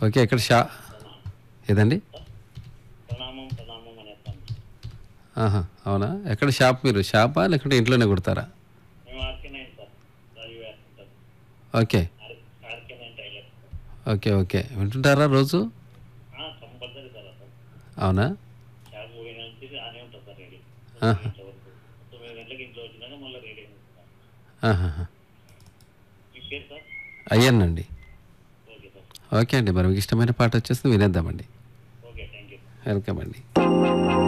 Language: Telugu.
ఓకే ఎక్కడ షా ఏదండి ప్రణామం ప్రణామం అనేస్తాను ఆహా అవునా ఎక్కడ షాప్ మీరు షాపా లేకుంటే ఇంట్లోనే కుడతారా మేము ఆర్కే నైన్ సార్ రాజీవ్ వేస్తుంటాం okay RK nine tailor okay okay వింటుంటారా రోజు కంపల్సరీ సార్ అసలు అవునా షాప్ పోయిన నుంచి రానే ఉంటుంది సార్ రెడీ ఆహా. గంటల వరకు తొమ్మిది గంటలకు ఇంట్లో వచ్చినాక మళ్ళీ రెడీ అయింది సార్ ఆహాహా. మీ పేరు సార్ అయ్యానండి ఓకే సార్ ఓకే అండి మరి మీకు ఇష్టమైన పాట వచ్చేసి వినేద్దామండి ఓకే థ్యాంక్ యూ వెల్కమ్ అండి